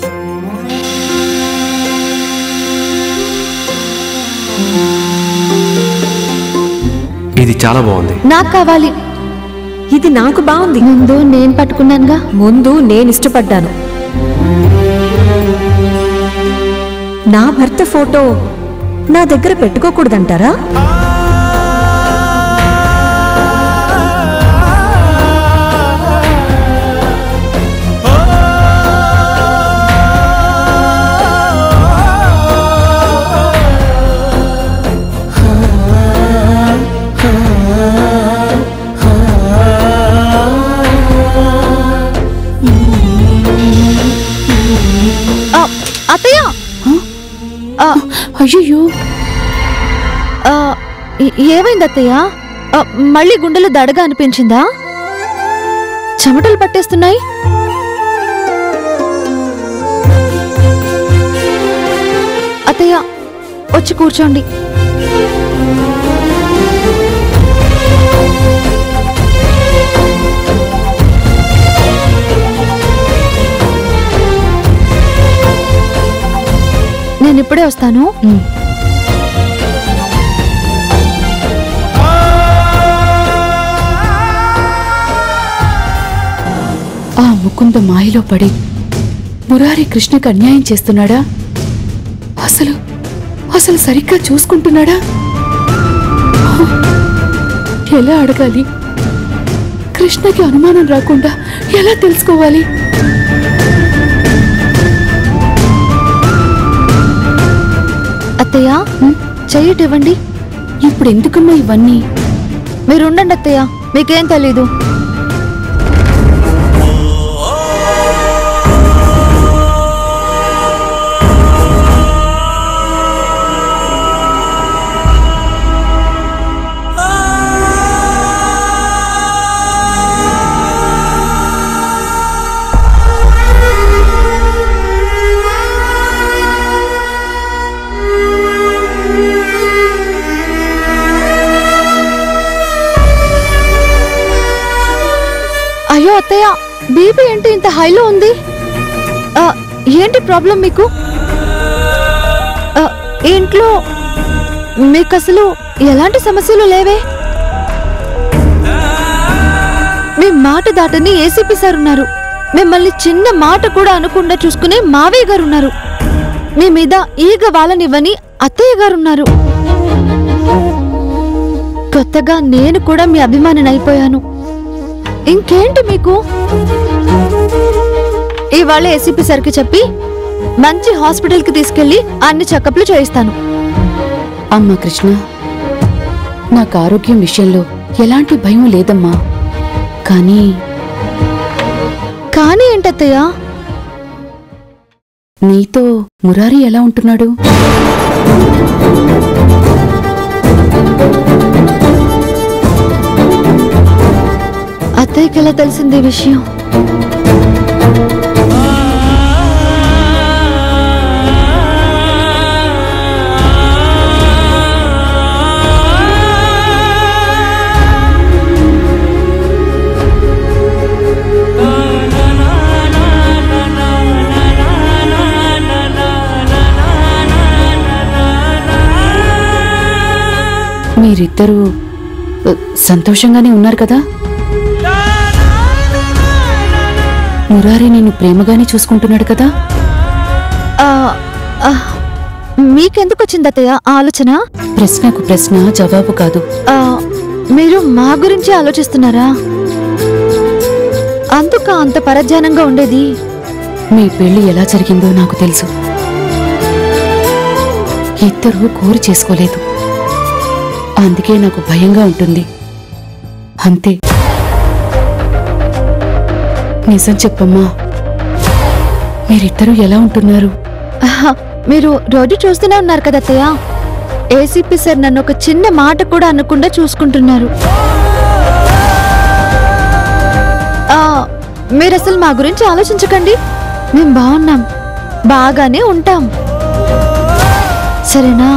ఇది చాలా బాగుంది నాకు కావాలి ఇది నాకు బాగుంది ముందు నేను పట్టుకున్నానుగా ముందు నేను ఇష్టపడ్డాను నా భర్త ఫోటో నా దగ్గర పెట్టుకోకూడదంటారా ఆ, అత్తయ్య ఆ, అయ్యో ఆ, ఏ- ఏమైంది అత్తయ్య ఆ, మళ్ళీ గుండెలు దడగా అనిపించిందా చెమటలు పట్టేస్తున్నాయి అత్తయ్య వచ్చి కూర్చోండి నేను ఇప్పుడే వస్తాను ఆ ముకుంద మాయలో పడి మురారి కృష్ణకు అన్యాయం చేస్తున్నాడా అసలు అసలు సరిగ్గా చూసుకుంటున్నాడా ఎలా అడగాలి కృష్ణకి అనుమానం రాకుండా ఎలా తెలుసుకోవాలి అత్తయ్య చెయ్యటి ఇవ్వండి ఇప్పుడు ఎందుకమ్మా ఇవన్నీ మీరు ఉండండి అత్తయ్య మీకేం తెలీదు అయ్యో అత్తయ్య బీపీ ఏంటి ఇంత హైలో ఉంది ఆ, ఏంటి ప్రాబ్లం మీకు ఆ, ఇంట్లో మీకు అసలు ఎలాంటి సమస్యలు లేవే మీ మాట దాటని ఏసీపీ సార్ ఉన్నారు మిమ్మల్ని చిన్న మాట కూడా అనకుండా చూసుకునే మావయ్య గారు ఉన్నారు మీ మీద ఈగ వాళ్ళనివ్వని అత్తయ్య గారు ఉన్నారు కొత్తగా నేను కూడా మీ అభిమానిని అయిపోయాను ఇంకేంటి మీకు ఇవాళ ఏసీపీ సార్కి చెప్పి మంచి హాస్పిటల్కి తీసుకెళ్లి అన్ని చెకప్లు చేయిస్తాను అమ్మా కృష్ణ నాకు ఆరోగ్యం విషయంలో ఎలాంటి భయం లేదమ్మా కానీ కానీ ఏంటత్తయ్య నీతో మురారి ఎలా ఉంటున్నాడు అత్తయ్యకి ఎలా తెలిసింది ఈ విషయం మీరిద్దరూ అ, సంతోషంగానే ఉన్నారు కదా మురారి నిన్ను ప్రేమగానే చూసుకుంటున్నాడు కదా ఆ, ఆ, మీకెందుకు వచ్చింది అత్తయ్య ఆ ఆలోచన ప్రశ్నకు ప్రశ్న జవాబు కాదు ఆ, మీరు మా గురించి ఆలోచిస్తున్నారా అందుక అంత పరధ్యానంగా ఉండేది మీ పెళ్లి ఎలా జరిగిందో నాకు తెలుసు ఇద్దరూ కోరి చేసుకోలేదు అందుకే నాకు భయంగా ఉంటుంది అంతే నిజం చెప్పమ్మా మీరిద్దరూ ఎలా ఉంటున్నారు ఆహా, మీరు రోజు చూస్తూనే ఉన్నారు కదా అత్తయ్య ఏసీపీ సార్ నన్ను ఒక చిన్న మాట కూడా అనకుండా చూసుకుంటున్నారు ఆ, మీరు అసలు మా గురించి ఆలోచించకండి మేము బాగున్నాం బాగానే ఉంటాం సరేనా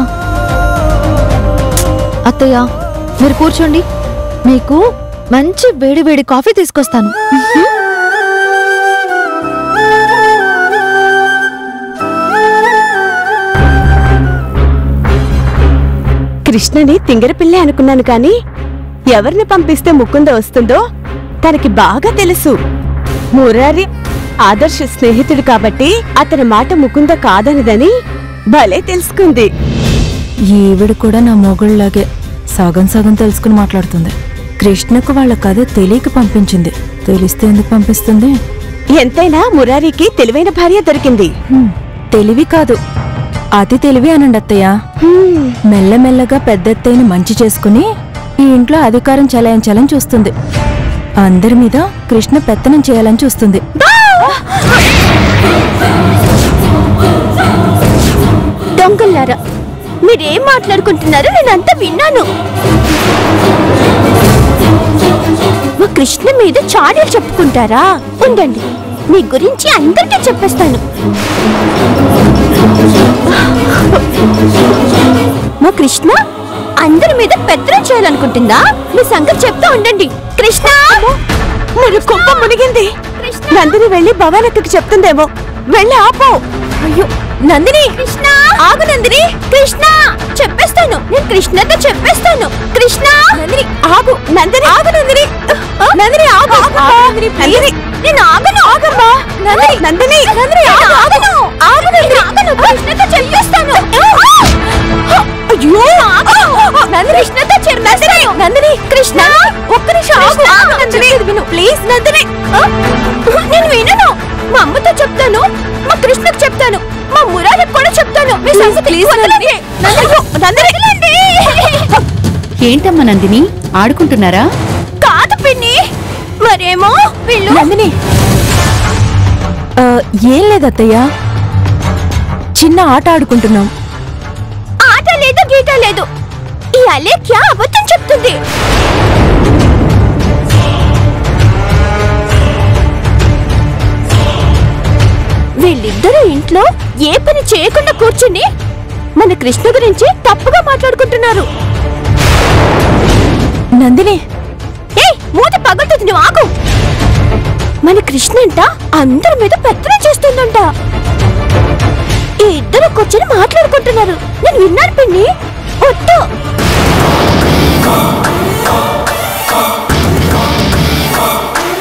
అత్తయ్య మీరు కూర్చోండి మీకు మంచి వేడి వేడి కాఫీ తీసుకొస్తాను కృష్ణని తింగరపిల్లే అనుకున్నాను కాని ఎవరిని పంపిస్తే ముకుంద వస్తుందో తనకి బాగా తెలుసు మురారి ఆదర్శ స్నేహితుడు కాబట్టి అతని మాట ముకుంద కాదనదని భలే తెలుసుకుంది ఈవిడ కూడా నా మొగుళ్ళలాగే సగం సగం తెలుసుకుని మాట్లాడుతుంది కృష్ణకు వాళ్ళ కథ తెలియక పంపించింది తెలిస్తే ఎందుకు పంపిస్తుంది ఎంతైనా మురారికి తెలివైన భార్య దొరికింది హ్మ్, తెలివి కాదు అతి తెలివి అనండి అత్తయ్య హ్మ్, మెల్లమెల్లగా పెద్దత్తయ్యని మంచి చేసుకుని ఈ ఇంట్లో అధికారం చెలాయించాలని చూస్తుంది అందరి మీద కృష్ణ పెత్తనం చేయాలని చూస్తుంది దొంగల్లారా మీరేం మాట్లాడుకుంటున్నారో నేనంతా విన్నాను మా కృష్ణ మీద చాడీలు చెప్పుకుంటారా ఉండండి మీ గురించి అందరికీ చెప్పేస్తాను మా కృష్ణ అందరి మీద పెత్తనం చేయాలనుకుంటుందా మీ సంగతి చెప్తా ఉండండి కృష్ణ మన కుంప మునిగింది నందిని వెళ్ళి భవానక్కకి చెప్తుందేమో వెళ్ళి ఆపో అయ్యో నందిని కృష్ణ ఆగు నందిని కృష్ణ చెప్పేస్తాను నేను కృష్ణతో చెప్పేస్తాను కృష్ణ నందిని ఆగు నందిని ఆగు నందిని నందిని ఆగు నందిని నందిని నేను ఆగను ఆగమ్మా నందిని నందిని నందిని ఆగు ఆగను ఆగు నందిని ఆగను కృష్ణతో చెప్పేస్తాను అయ్యో నందిని కృష్ణతో చెప్పేస్తాను నందిని కృష్ణ ఒక్క నిమిషం ఆగు ఆగు నందిని విను ప్లీజ్ నందిని నేను వినను మా అమ్మతో చెప్తాను మా కృష్ణకు చెప్తాను మా మురారికి కూడా చెప్తాను మీ సంగతి వదలండి. అయ్యో, నందిని ఏంటమ్మా నందిని ఆడుకుంటున్నారా కాదు పిన్ని మరేమో వీళ్ళు నందిని ఆ, ఏం లేదత్తయ్య చిన్న ఆట ఆడుకుంటున్నాం ఆట లేదు గీట లేదు ఈ అలేఖ్య అబద్ధం చెప్తుంది వీళ్ళిద్దరూ ఇంట్లో ఏ పని చేయకుండా కూర్చుని మన కృష్ణ గురించి తప్పుగా మాట్లాడుకుంటున్నారు నందిని ఏయ్ మూత పగలుతుంది నువ్వు ఆగు మన కృష్ణ అంట అందరి మీద పెత్తనం చేస్తుందంట ఈ ఇద్దరు కూర్చొని మాట్లాడుకుంటున్నారు నేను విన్నాను పిన్ని వద్దు